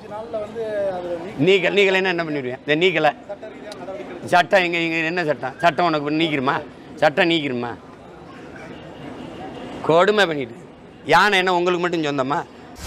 அஞ்சு நாளில் வந்து அது நீக்கல் நீக்கலைன்னா என்ன பண்ணிடுவேன் இந்த நீக்கலை சட்ட ரீதியாக நடவடிக்கை எடுத்து சட்டம் இங்கே இங்கே என்ன சட்டம் சட்டம் உனக்கு நீக்கிருமா சட்டம் நீக்கிருமா கொடுமை பண்ணிட்டு யானை என்ன உங்களுக்கு மட்டும் சொந்தமா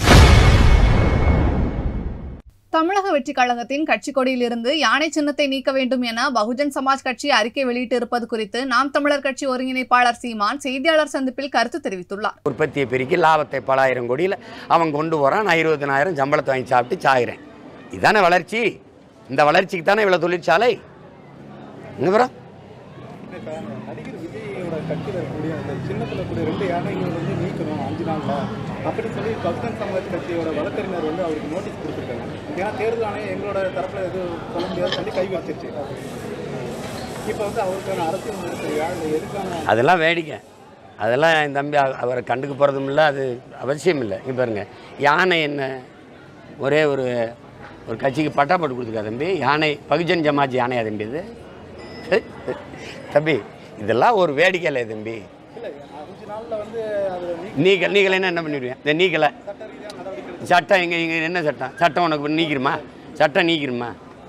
தமிழக வெற்றி கழகத்தின் கட்சி கொடியிலிருந்து யானை சின்னத்தை நீக்க வேண்டும் என பகுஜன் சமாஜ் கட்சி அறிக்கை வெளியிட்டிருப்பது குறித்து நாம் தமிழர் கட்சி ஒருங்கிணைப்பாளர் சீமான் செய்தியாளர் சந்திப்பில் கருத்து தெரிவித்துள்ளார் உற்பத்தியை பெருக்கி லாபத்தை பலாயிரம் கோடியில் அவன் கொண்டு போகிறான் நான் இருபதனாயிரம் சம்பளத்தை வாங்கி சாப்பிட்டு சாகிறேன் இதுதானே வளர்ச்சி இந்த வளர்ச்சிக்கு தானே இவ்வளோ தொழிற்சாலை என்ன வரும் இப்போ நடிகர் விஜயோட கட்சியில் இருக்கக்கூடிய அந்த சின்னத்தில் கூடிய ரெண்டு யானைகள் வந்து நீக்கணும் அஞ்சு நாளில் அப்படின்னு சொல்லி பகுஜன் சமாஜ் கட்சியோட வழக்கறிஞர் வந்து அவருக்கு நோட்டீஸ் கொடுத்துருக்காங்க ஏன்னா தேர்தல் ஆணையம் எங்களோட தரப்பில் எதுவும் சொல்ல முடியாது சொல்லி கை வச்சிருச்சு இப்போ வந்து அவருக்கான அரசியல் முடிச்சிருக்கா இல்லை எதுக்கான அதெல்லாம் வேடிக்கை அதெல்லாம் என் தம்பி அவ- அவரை கண்டுக்க போகிறதும் இல்லை அது அவசியம் இல்லை இங்கே பாருங்க யானை என்ன ஒரே ஒரு ஒரு கட்சிக்கு பட்டா போட்டு கொடுத்துருக்கா தம்பி யானை பகுஜன் ஜமாஜ் யானையா தம்பி இது தம்பி இதெல்லாம் ஒரு வேடிக்கை இல்லை தம்பி இல்லை அஞ்சு நாளில் வந்து அது நீ நீக்கல் நீக்கலைன்னா என்ன பண்ணிடுவேன் இந்த நீக்கலை சட்ட ரீதியாக நடவடிக்கை எடுத்து சட்டம் இங்கே இங்கே என்ன சட்டம் சட்டம் உனக்கு நீக்கிருமா சட்டம் நீக்கிருமா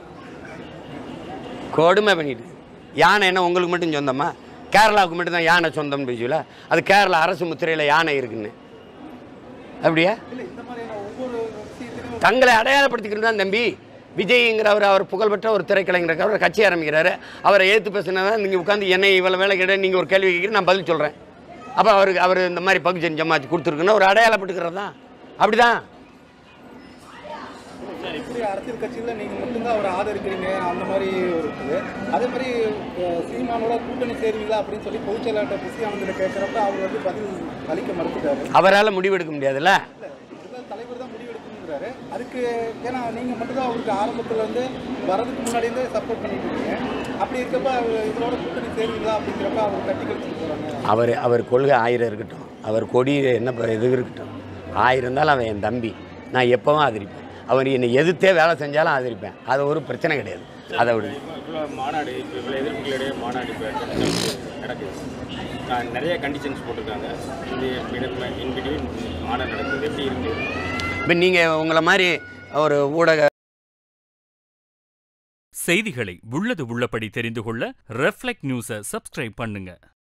கொடுமை பண்ணிட்டு யானை என்ன உங்களுக்கு மட்டும் சொந்தமா கேரளாவுக்கு மட்டும்தான் யானை சொந்தம்னு பேசுவல அது கேரளா அரசு முத்திரையில் யானை இருக்குன்னு அப்படியா இல்லை இந்த மாதிரியான ஒவ்வொரு விஷயத்திலையும் தங்களை அடையாளப்படுத்திக்கிறது தான் தம்பி விஜய்ங்கிறவர் அவர் புகழ்பெற்ற ஒரு திரைக்கலைஞர் அவர் கட்சி ஆரம்பிக்கிறாரு அவரை ஏற்று பேசினதான் நீங்கள் உட்காந்து என்னை இவ்வளோ வேலை கேட்ட நீங்கள் ஒரு கேள்வி கேட்குறீங்க நான் பதில் சொல்கிறேன் அப்போ அவருக்கு அவர் இந்த மாதிரி பகுஜன் ஜமாத் கொடுத்துருக்குன்னு ஒரு அடையாளப்பட்டுக்கிறது தான் அப்படிதான் இப்படி அரசியல் கட்சியில் நீங்கள் மட்டும்தான் அவரை ஆதரிக்கிறீங்க அந்த மாதிரி ஒரு இருக்குது அதே மாதிரி அஹ், சீமானோட கூட்டணி சேருவீங்களா அப்படின்னு சொல்லி பொதுச்செயலாளர் புசி ஆனந்தில் கேட்குறப்ப அவர் வந்து பதில் அளிக்க மறுத்துட்டாரு அவரால் முடிவெடுக்க முடியாதுல்ல இல்லை இதுதான் தலைவர் தான் முடிவெடுக்கணுங்கிறாரு அதுக்கு ஏன்னா நீங்கள் மட்டும்தான் அவருக்கு ஆரம்பத்தில் வந்து வரதுக்கு முன்னாடி இருந்தே சப்போர்ட் பண்ணிட்டு இருக்கீங்க அப்படி இருக்கப்ப அவர் இதோட கூட்டணி சேருவீங்களா அப்படிங்கிறப்ப அவர் கட்டி கழிச்சுட்டு போகிறாங்க அவர் அவர் கொள்கை ஆயிரம் இருக்கட்டும் அவர் கொடி என்ன ப- இது இருக்கட்டும் ஆயிரம் இருந்தாலும் அவன் என் தம்பி நான் எப்பவும் ஆதரிப்பேன் அவர் என்னை எதிர்த்தே வேலை செஞ்சாலும் ஆதரிப்பேன் அது ஒரு பிரச்சனை கிடையாது அதை விட இவ்வளோ மாநாடு இப்போ இவ்வளோ எதிர்ப்புகளிடையே மாநாடு இப்போ நடக்குது நான் நிறைய கண்டிஷன்ஸ் போட்டிருக்காங்க இந்த இன்பிட்வீன் மாநாடு நடக்குது எப்படி இருக்குது இப்போ நீங்கள் உங்களை மாதிரி ஒரு ஊடக செய்திகளை உள்ளது உள்ளபடி தெரிந்து கொள்ள ரெஃப்ளெக்ட் நியூஸை சப்ஸ்கிரைப் பண்ணுங்க